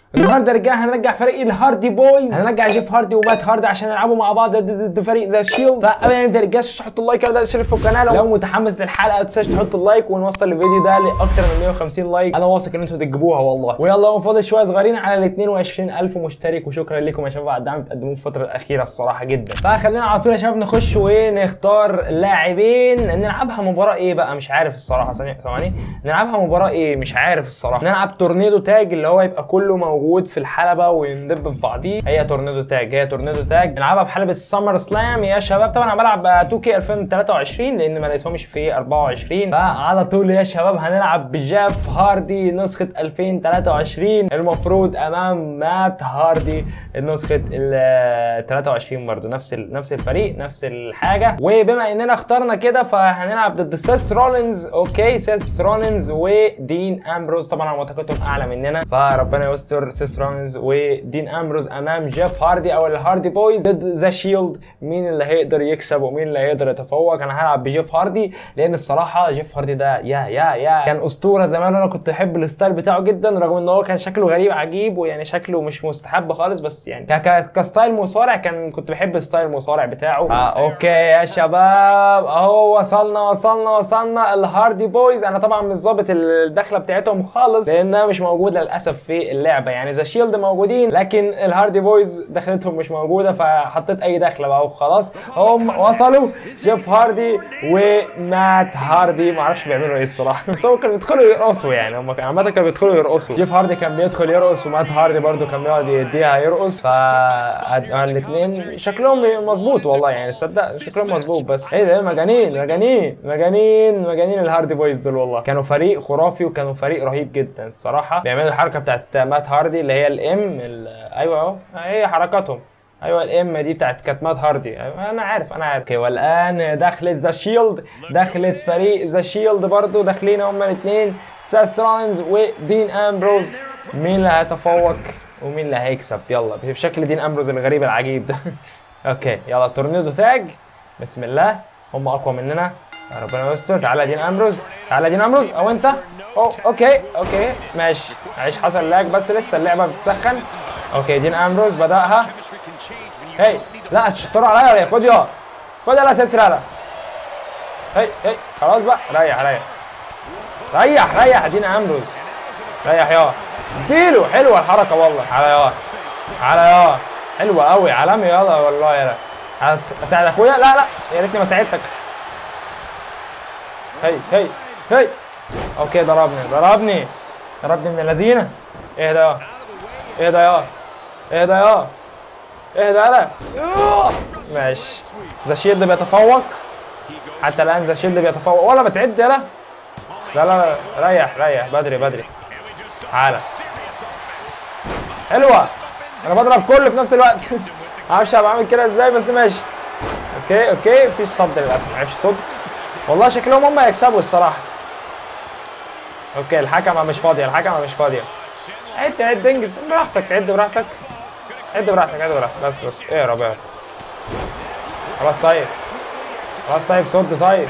النهارده يا رجاله هنرجع فريق الهاردي بويز هنرجع جيف هاردي ومات هاردي عشان يلعبوا مع بعض ضد ضد فريق زي الشيلد فقبل ما نبدا يا رجاله تحطوا اللايك ده تشترك في القناه لو متحمس للحلقه ما تنساش تحط اللايك ونوصل الفيديو ده لاكتر من 150 لايك انا واثق ان انتوا تجيبوها والله ويلا هو فاضل شويه صغيرين على ال 22000 مشترك وشكرا لكم يا شباب على الدعم اللي بتقدموه في الفتره الاخيره الصراحه جدا فخلينا على طول يا شباب نخش ونختار لاعبين نلعبها مباراه ايه بقى مش عارف الصراحه ثانيه ثواني نلعبها مباراه ايه مش عارف الصراحه نلعب تورنيدو تاج اللي هو يبقى كله موجود في الحلبه وندب في بعضيه هي تورنيدو تاج هي تورنيدو تاج نلعبها في حلبه السمر سلام يا شباب طبعا انا بلعب 2 كي 2023 لان ما لقيتهمش في 24 فعلى طول يا شباب هنلعب بجاف هاردي نسخه 2023 المفروض امام مات هاردي نسخه ال 23 برضه نفس ال... نفس الفريق نفس الحاجه وبما اننا اخترنا كده فهنلعب ضد سيس رولينز اوكي سيس رولينز ودين امبروز طبعا انا معتقدهم اعلى مننا فربنا يستر سيس رولينز ودين امبروز امام جيف هاردي او الهاردي بويز ضد ذا شيلد مين اللي هيقدر يكسب ومين اللي هيقدر يتفوق انا هلعب بجيف هاردي لان الصراحه جيف هاردي ده يا يا يا كان اسطوره زمان وانا كنت احب الستايل بتاعه جدا رغم ان هو كان شكله غريب عجيب ويعني شكله مش مستحب خالص بس يعني ك- ك- كستايل مصارع كان كنت بحب ستايل المصارع بتاعه آه اوكي يا شباب اهو وصلنا وصلنا وصلنا الهاردي بويز انا طبعا مش ظابط الدخله بتاعتهم خالص لانها مش موجوده للاسف في اللعبه يعني ذا شيلد موجودين لكن الهاردي بويز دخلتهم مش موجوده فحطيت اي دخله بقى وخلاص هم وصلوا جيف هاردي ومات هاردي ما اعرفش بيعملوا ايه الصراحه بس هم كانوا بيدخلوا يرقصوا يعني هم عامه كانوا بيدخلوا يرقصوا جيف هاردي كان بيدخل يرقص ومات هاردي برده كان بيقعد يديها يرقص فالاثنين شكلهم مظبوط والله يعني تصدق شكلهم مظبوط بس ايه ده مجانين مجانين مجانين مجانين الهاردي بويز دول والله كانوا فريق خرافي وكانوا فريق رهيب جدا الصراحه بيعملوا الحركه بتاعت مات هاردي اللي هي الام ايوه اهو هي حركاتهم ايوه الام دي بتاعت كانت مات هاردي أيوة انا عارف انا عارف اوكي والان دخلت ذا شيلد دخلت فريق ذا شيلد برضو داخلين هما الاثنين ساس رولينز ودين امبروز مين اللي هيتفوق ومين اللي هيكسب يلا بشكل دين امبروز الغريب العجيب ده اوكي يلا تورنيدو تاج بسم الله هم اقوى مننا يا ربنا يستر تعالى دين امبروز تعالى دين امبروز او انت أو اوكي اوكي ماشي معلش حصل لاج بس لسه اللعبه بتسخن اوكي دين امبروز بداها هي لا هتشطروا عليا ولا ايه خد يا خد يلا سيسر يلا هي هي خلاص بقى ريح ريح ريح ريح دين امبروز ريح يا اديله حلوه الحركه والله على يا على يا حلوه قوي عالمي يلا والله يلا أس- اساعد اخويا لا لا يا ريتني ما ساعدتك هي هي هي اوكي ضربني ضربني ضربني من اللذينه اهدى يا اهدى يا اهدى يا اهدى يلا يوه. ماشي ذا شيلد بيتفوق حتى الان ذا شيلد بيتفوق ولا بتعد يلا لا لا لا ريح ريح بدري بدري تعالى حلوه انا بضرب كله في نفس الوقت معرفش أنا بعمل كده ازاي بس ماشي اوكي اوكي مفيش صد للاسف معرفش صد والله شكلهم هم هيكسبوا الصراحه اوكي الحكمه مش فاضيه الحكمه مش فاضيه عد عد انجز براحتك عد براحتك عد براحتك عد براحتك بس بس اهرب اهرب خلاص طيب خلاص طيب صد طيب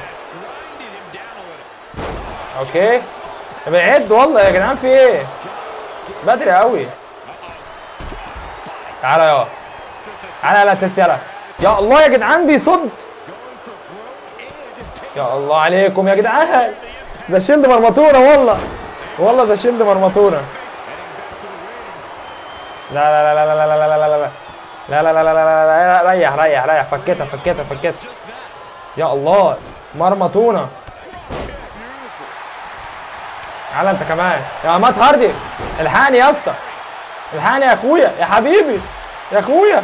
اوكي طب عد والله يا جدعان في ايه بدري قوي تعالى يا تعالى يا اساس يلا يا الله يا جدعان بيصد يا الله عليكم يا جدعان ده شيلد مرمطونه والله والله ده شيلد مرمطونه لا لا لا لا لا لا لا لا لا لا لا لا لا لا لا لا ريح ريح ريح فكتها فكتها فكتها يا الله مرمطونه تعالى انت كمان يا مات هاردي الحقني يا اسطى الحقني يا اخويا يا حبيبي يا اخويا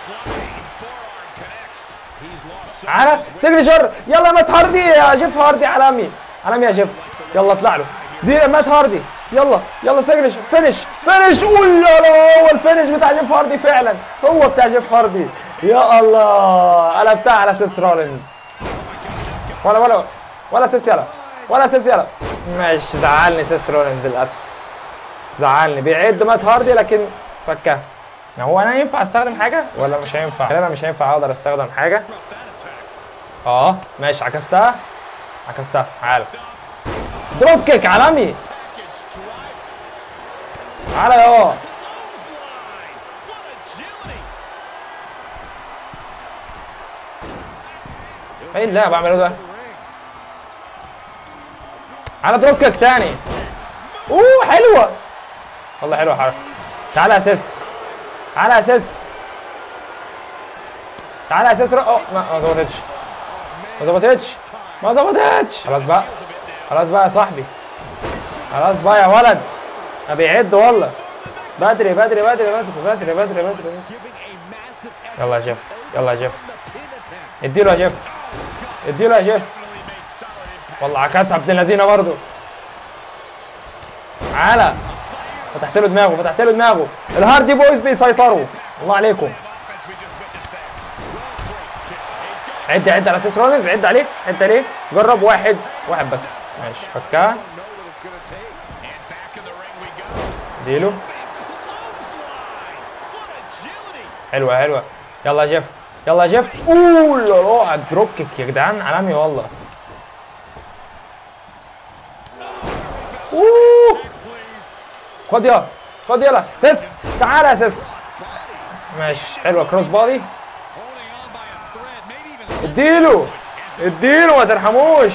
تعالى سيجنشر يلا مات هاردي يا جيف هاردي عالمي عالمي يا جيف يلا اطلع له دي مات هاردي يلا يلا سيجنشر فينش فينش قول لا لا هو الفينش بتاع جيف هاردي فعلا هو بتاع جيف هاردي يا الله انا بتاع على سيس رولينز ولا ولا ولا سيس يلا ولا سيس يلا مش زعلني سيس رولينز للاسف زعلني بيعد مات هاردي لكن فكها هو انا ينفع استخدم حاجه ولا مش هينفع غالبا مش هينفع اقدر استخدم حاجه اه ماشي عكستها عكستها تعالى دروب كيك عالمي تعالى يا ايه اللي انا بعمله ده على دروب كيك تاني اوه حلوه والله حلوه حركه تعالى اساس تعالى اساس تعالى اساس رو... أوه، ما ما ظبطتش ما ظبطتش ما ظبطتش خلاص بقى خلاص بقى يا صاحبي خلاص بقى يا ولد ما بيعد والله بدري بدري بدري بدري بدري بدري بدري يلا يا جيف يلا يا جيف اديله يا جيف اديله يا جيف والله عكاس عبد اللذينه برضه تعالى فتحت له دماغه فتحت له دماغه الهاردي بويز بيسيطروا الله عليكم عد عد على اساس رولينز عد عليك عد عليك جرب واحد واحد بس ماشي فكها اديله حلوه حلوه يلا يا جيف يلا يا جيف اوه لا لا على الدروب كيك يا جدعان عالمي والله اوه خد يلا خد يلا سس تعالى يا سس ماشي حلوه كروس بادي اديله اديله ما ترحموش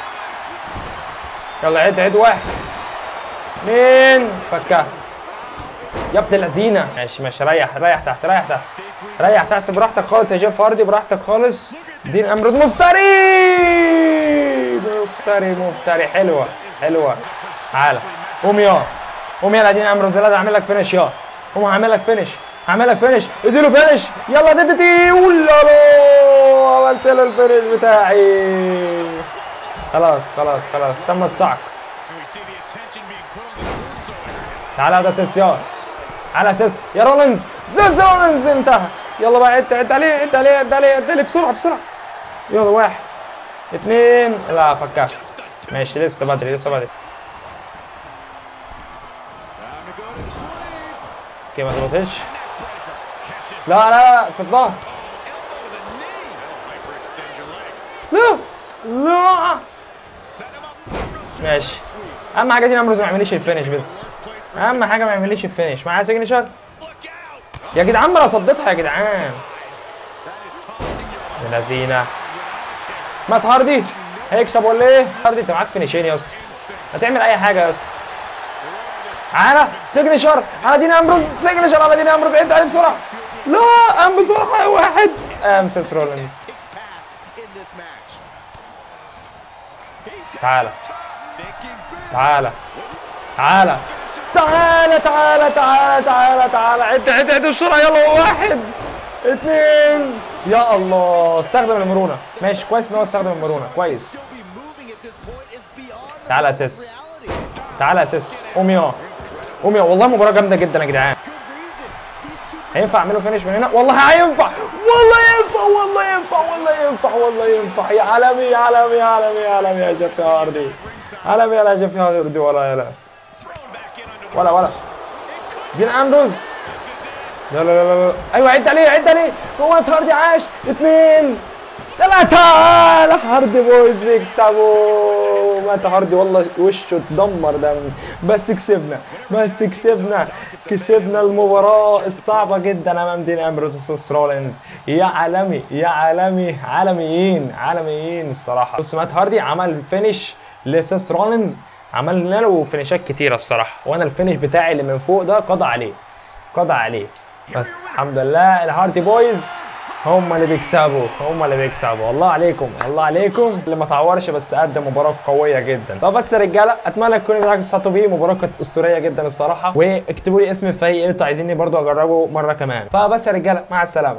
يلا عد عد واحد اثنين فكها يا ابن اللذينه ماشي ماشي ريح ريح تحت ريح تحت ريح تحت براحتك خالص يا جيف هاردي براحتك خالص دين امروز مفتري مفتري مفتري حلوه حلوه تعالى قوم يا قوم يلا دين امروز لازم اعمل لك فينش يا قوم هعمل لك فينش هعمل لك فينش اديله فينش يلا دي دي دي ولا لا عملت له الفينش بتاعي خلاص خلاص خلاص تم الصعق تعالى هذا اساس يا على اساس يا رولينز اساس رولينز انتهى يلا بقى عد عد عليه عد عليه عد عليه عد عليه بسرعه بسرعه يلا واحد اثنين لا فكها ماشي لسه بدري لسه بدري اوكي ما ظبطتش لا لا لا صدها لا لا ماشي اهم حاجه دي امروز ما يعمليش الفينش بس اهم حاجه ما يعمليش الفينش معايا سيجنشر يا جدعان ما انا صديتها يا جدعان يا لذينه مات هاردي هيكسب ولا ايه؟ هاردي انت معاك فينيشين يا اسطى هتعمل اي حاجه يا اسطى على سيجنشر على دين امبروز سيجنشر على دين امبروز عد عليه بسرعه لا قام بسرعه واحد قام سيس رولينز تعالى تعالى تعالى تعالى تعالى تعالى تعالى تعالى عد عد عد بسرعه يلا واحد اثنين يا الله استخدم المرونه ماشي كويس ان هو استخدم المرونه كويس تعالى اساس تعالى اساس قوم يا قوم يا والله مباراه جامده جدا يا جدعان هينفع اعمله فينش من هنا والله هينفع والله ينفع والله ينفع والله ينفع والله ينفع يا عالمي يا عالمي يا عالمي يا عالمي يا شيف يا هاردي عالمي يا شيف يا هاردي ولا يا لا ولا ولا دين اندروز لا لا لا لا ايوه عد عليه عد عليه هو هاردي عاش اثنين ثلاثة هاردي بويز بيكسبوا مات هاردي والله وشه اتدمر ده بس كسبنا بس كسبنا كسبنا المباراة الصعبة جدا امام دين امبروز وسيس رولينز يا عالمي يا عالمي عالميين عالميين الصراحة بص مات هاردي عمل فينش لسيس رولينز عملنا له فينيشات كتيرة الصراحة وانا الفينش بتاعي اللي من فوق ده قضى عليه قضى عليه بس الحمد لله الهاردي بويز هم اللي بيكسبوا هم اللي بيكسبوا الله عليكم الله عليكم اللي ما تعورش بس قدم مباراه قويه جدا طب بس يا رجاله اتمنى تكونوا معاكم استمتعتوا بيه مباراه كانت اسطوريه جدا الصراحه واكتبوا لي اسم الفريق اللي انتوا عايزيني برضو اجربه مره كمان فبس يا رجاله مع السلامه